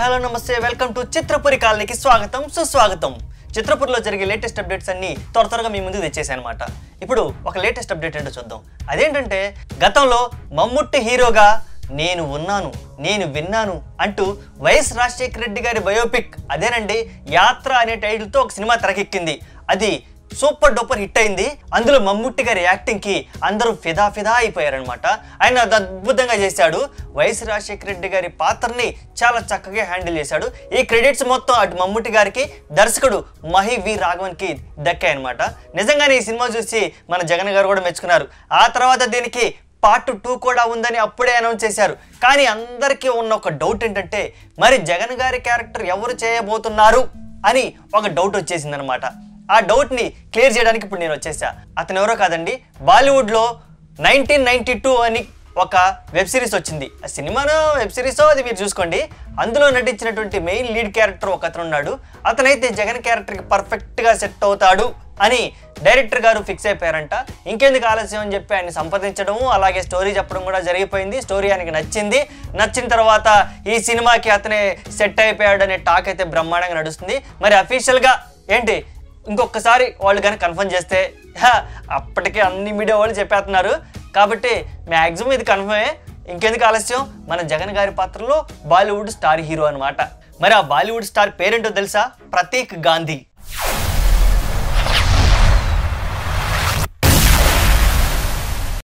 hello నమస్తే welcome to Chitrapuri కాలనీకి స్వాగతం సుస్వాగతం చిత్రపురిలో జరిగే లేటెస్ట్ అప్డేట్స్ అన్ని త్వర త్వరగా మీ ముందుకు తెచ్చేసాను అనమాట ఇప్పుడు ఒక లేటెస్ట్ అప్డేట్ ఏంటో చూద్దాం అదేంటంటే గతంలో మమ్ముట్టి హీరోగా నేను ఉన్నాను నేను విన్నాను అంటూ వైఎస్ రాజశేఖర రెడ్డి గారి బయోపిక్ అదేనండి యాత్ర అనే టైటిల్తో ఒక సినిమా తెరకెక్కింది అది సూపర్ డూపర్ హిట్ అయింది అందులో మమ్ముట్టి గారి యాక్టింగ్ కి అందరూ ఫిదా ఫిదా అయిపోయారనమాట ఆయన అది అద్భుతంగా చేశాడు వైఎస్ రాజశేఖర రెడ్డి గారి పాత్రని చాలా చక్కగా హ్యాండిల్ చేశాడు ఈ క్రెడిట్స్ మొత్తం అటు మమ్ముట్టి గారికి దర్శకుడు మహి వి రాఘవన్ కి దక్కాయి అనమాట నిజంగానే ఈ సినిమా చూసి మన జగన్ గారు కూడా మెచ్చుకున్నారు ఆ తర్వాత దీనికి పార్ట్ టూ కూడా ఉందని అప్పుడే అనౌన్స్ చేశారు కానీ అందరికీ ఉన్న ఒక డౌట్ ఏంటంటే మరి జగన్ గారి క్యారెక్టర్ ఎవరు చేయబోతున్నారు అని ఒక డౌట్ వచ్చేసింది అనమాట ఆ డౌట్ని క్లియర్ చేయడానికి ఇప్పుడు నేను వచ్చేసా అతను ఎవరో కాదండి బాలీవుడ్లో నైన్టీన్ నైన్టీ టూ అని ఒక వెబ్ సిరీస్ వచ్చింది ఆ సినిమానో వెబ్ సిరీసో అది మీరు చూసుకోండి అందులో నటించినటువంటి మెయిన్ లీడ్ క్యారెక్టర్ ఒక అతను ఉన్నాడు అతనైతే జగన్ క్యారెక్టర్కి పర్ఫెక్ట్గా సెట్ అవుతాడు అని డైరెక్టర్ గారు ఫిక్స్ అయిపోయారంట ఇంకెందుకు ఆలస్యం అని చెప్పి ఆయన సంప్రదించడం అలాగే స్టోరీ చెప్పడం కూడా జరిగిపోయింది స్టోరీ ఆయనకి నచ్చింది నచ్చిన తర్వాత ఈ సినిమాకి అతనే సెట్ అయిపోయాడు అనే టాక్ అయితే బ్రహ్మాండంగా నడుస్తుంది మరి అఫీషియల్గా ఏంటి ఇంకొకసారి వాళ్ళు కానీ కన్ఫర్మ్ చేస్తే హా, అప్పటికే అన్ని మీడియా వాళ్ళు చెప్పేస్తున్నారు కాబట్టి మ్యాక్సిమం ఇది కన్ఫర్మే ఇంకెందుకు ఆలస్యం మన జగన్ గారి పాత్రలో బాలీవుడ్ స్టార్ హీరో అన్నమాట మరి ఆ బాలీవుడ్ స్టార్ పేరేంటో తెలుసా ప్రతీక్ గాంధీ